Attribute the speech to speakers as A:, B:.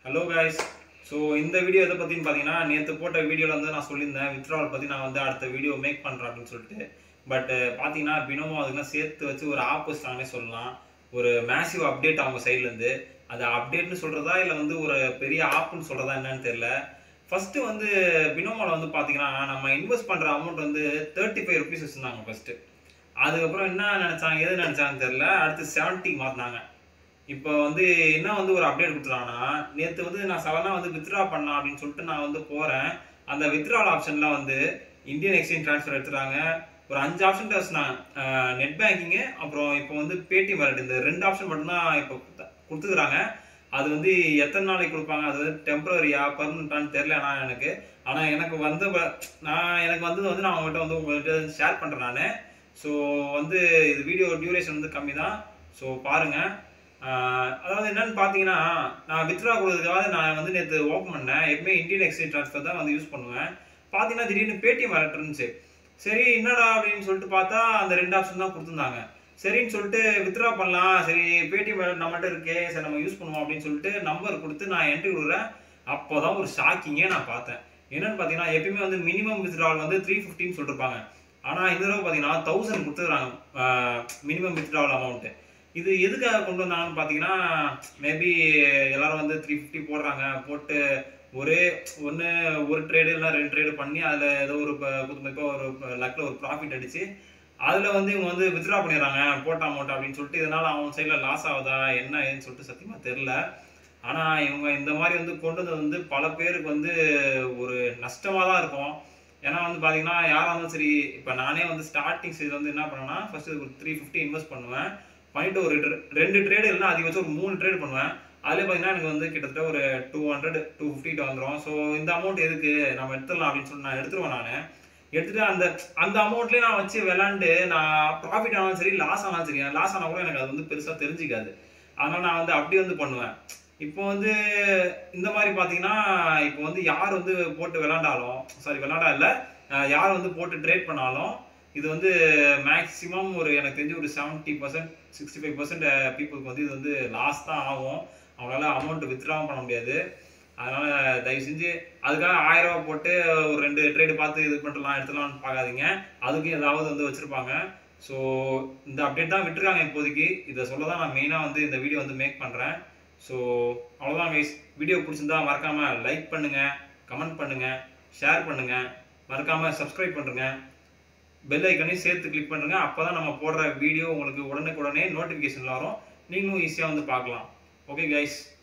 A: hello guys so இந்த video எதை பற்றின்னு பார்த்தீங்கன்னா நேற்று போட்ட வீடியோவில் வந்து நான் சொல்லியிருந்தேன் வித்ட்ராவல் பற்றி நான் வந்து அடுத்த வீடியோ மேக் பண்ணுறேன் அப்படின்னு சொல்லிட்டு பட் பார்த்தீங்கன்னா பினோமோ அதுக்கெல்லாம் சேர்த்து வச்சு ஒரு ஆப் வச்சுட்டாங்கன்னே சொல்லலாம் ஒரு மேசிவ் அப்டேட் அவங்க சைட்லேருந்து அது அப்டேட்னு சொல்கிறதா இல்லை வந்து ஒரு பெரிய ஆப்னு சொல்கிறதா என்னன்னு தெரியல ஃபஸ்ட்டு வந்து பினோமோவில் வந்து பார்த்தீங்கன்னா நம்ம இன்வெஸ்ட் பண்ணுற அமௌண்ட் வந்து தேர்ட்டி ஃபைவ் ருபீஸ் வச்சுருந்தாங்க ஃபஸ்ட்டு அதுக்கப்புறம் என்ன நினச்சாங்க எது நினச்சாங்கன்னு தெரில அடுத்து செவன்ட்டி மாற்றினாங்க இப்போ வந்து என்ன வந்து ஒரு அப்டேட் கொடுத்துருக்காங்கன்னா நேற்று வந்து நான் சடனாக வந்து வித்ட்ரா பண்ணலாம் அப்படின்னு சொல்லிட்டு நான் வந்து போகிறேன் அந்த வித்ட்ரால் ஆப்ஷனில் வந்து இந்தியன் எக்ஸ்சேஞ்ச் ட்ரான்ஸ்ஃபர் எடுத்துறாங்க ஒரு அஞ்சு ஆப்ஷன் வச்சுனாங்க நெட் பேங்கிங்கு அப்புறம் இப்போ வந்து பேடிஎம் வேலட் இந்த ரெண்டு ஆப்ஷன் மட்டும்தான் இப்போ கொடுத்துக்கிறாங்க அது வந்து எத்தனை நாளைக்கு கொடுப்பாங்க அது வந்து டெம்பரரியா பர்மனண்டான்னு தெரில ஆனால் எனக்கு ஆனால் எனக்கு வந்து வ- நான் எனக்கு வந்தது வந்து நான் உங்கள்கிட்ட வந்து உங்கள்கிட்ட ஷேர் பண்ணுறேன் நான் ஸோ வந்து இது வீடியோ டியூரேஷன் வந்து கம்மி தான் ஸோ பாருங்கள் அதாவது என்னன்னு பார்த்தீங்கன்னா நான் வித்ரா கொடுக்கறதுக்காக நான் வந்து நேற்று ஓப்பன் பண்ணேன் எப்பவுமே இந்தியன் எக்ஸ்சேஞ்ச் ட்ரான்ஸ்ஃபர் தான் வந்து யூஸ் பண்ணுவேன் பார்த்தீங்கன்னா திடீர்னு பேடிஎம் வேலட் இருந்துச்சு சரி என்னடா அப்படின்னு சொல்லிட்டு பார்த்தா அந்த ரெண்டு ஆப்ஷன் தான் கொடுத்துருந்தாங்க சரின்னு சொல்லிட்டு வித்ரா பண்ணலாம் சரி பேடிஎம் வேலட் நம்மகிட்ட இருக்கே சரி நம்ம யூஸ் பண்ணுவோம் அப்படின்னு சொல்லிட்டு நம்பர் கொடுத்து நான் என்ட்ரி கொடுக்குறேன் அப்போதான் ஒரு ஷாக்கிங்கே நான் பார்த்தேன் என்னன்னு பார்த்தீங்கன்னா எப்பயுமே வந்து மினிமம் வித்ட்ராவல் வந்து த்ரீ ஃபிஃப்டின்னு சொல்லிருப்பாங்க ஆனால் இந்த தடவை பார்த்தீங்கன்னா தௌசண்ட் கொடுத்துருக்காங்க மினிமம் வித்ட்ராவல் அமௌண்ட்டு இது எதுக்காக கொண்டு வந்தாங்கன்னு பார்த்தீங்கன்னா மேபி எல்லாரும் வந்து த்ரீ ஃபிஃப்டி போடுறாங்க போட்டு ஒரே ஒன்று ஒரு ட்ரேடு இல்லை ரெண்டு ட்ரேடு பண்ணி அதில் ஏதோ ஒரு புதுமைப்பாக ஒரு லக்கில் ஒரு ப்ராஃபிட் அடிச்சு அதில் வந்து இவங்க வந்து வித்ட்ரா பண்ணிடுறாங்க போட்ட அமௌண்ட் அப்படின்னு சொல்லிட்டு இதனால் அவங்க சைடில் லாஸ் ஆகுதா என்ன ஏதுன்னு சொல்லிட்டு சத்தியமாக தெரில ஆனால் இவங்க இந்த மாதிரி வந்து கொண்டு வந்தது வந்து பல பேருக்கு வந்து ஒரு நஷ்டமாக தான் இருக்கும் ஏன்னா வந்து பார்த்தீங்கன்னா யாராக இருந்தாலும் சரி இப்போ நானே வந்து ஸ்டார்டிங் ஸ்டேஜ் வந்து என்ன பண்ணேன்னா ஃபர்ஸ்ட் ஒரு த்ரீ ஃபிஃப்டி இன்வெஸ்ட் பண்ணுவேன் பண்ணிட்டு ஒரு ரெண்டு- ரெண்டு ட்ரேடு இல்லைன்னா அதிகபட்சம் ஒரு மூணு ட்ரேட் பண்ணுவேன் அதுலேயே பார்த்தீங்கன்னா எனக்கு வந்து கிட்டத்தட்ட ஒரு டூ ஹண்ட்ரட் டூ ஃபிஃப்டிட்டு வந்துடும் ஸோ இந்த அமௌண்ட் எதுக்கு நம்ம எடுத்துடலாம் அப்படின்னு சொல்லி நான் எடுத்துருவேன் நான் எடுத்துட்டு அந்த அந்த அமௌண்ட்லேயே நான் வச்சு விளாண்டு நான் ப்ராஃபிட் ஆனாலும் சரி லாஸ் ஆனாலும் சரி லாஸ் ஆனால் கூட எனக்கு அது வந்து பெருசாக தெரிஞ்சிக்காது அதனால நான் வந்து அப்படி வந்து பண்ணுவேன் இப்போ வந்து இந்த மாதிரி பார்த்தீங்கன்னா இப்போ வந்து யார் வந்து போட்டு விளாண்டாலும் சாரி விளாண்டா இல்லை யார் வந்து போட்டு ட்ரேட் பண்ணாலும் இது வந்து மேக்ஸிமம் ஒரு எனக்கு தெரிஞ்சு ஒரு seventy percent sixty five percent பீப்புளுக்கு வந்து இது வந்து லாஸ் தான் ஆகும் அவங்களால அமௌண்ட் வித்ட்ராவும் பண்ண முடியாது அதனால தயவு செஞ்சு அதுக்காக ஆயிரம் ரூபாய் போட்டு ஒரு ரெண்டு ட்ரேடு பார்த்து இது பண்ணலாம் எடுத்துலாம்னு பார்க்காதீங்க அதுக்கும் ஏதாவது வந்து வச்சிருப்பாங்க ஸோ இந்த அப்டேட் தான் விட்டுருக்காங்க இப்போதைக்கு இதை சொல்ல தான் நான் மெயினாக வந்து இந்த வீடியோ வந்து மேக் பண்ணுறேன் ஸோ அவ்வளோதான் கைஸ் வீடியோ பிடிச்சிருந்தா மறக்காம லைக் பண்ணுங்க கமெண்ட் பண்ணுங்க ஷேர் பண்ணுங்க மறக்காம சப்ஸ்கிரைப் பண்ணுங்க பெல் ஐக்கனையும் சேர்த்து கிளிக் பண்ணுங்க அப்பதான் நம்ம போடுற வீடியோ உங்களுக்கு உடனுக்குடனே நோட்டிஃபிகேஷன்ல வரும் நீங்களும் ஈஸியாக வந்து பார்க்கலாம் ஓகே கைஸ்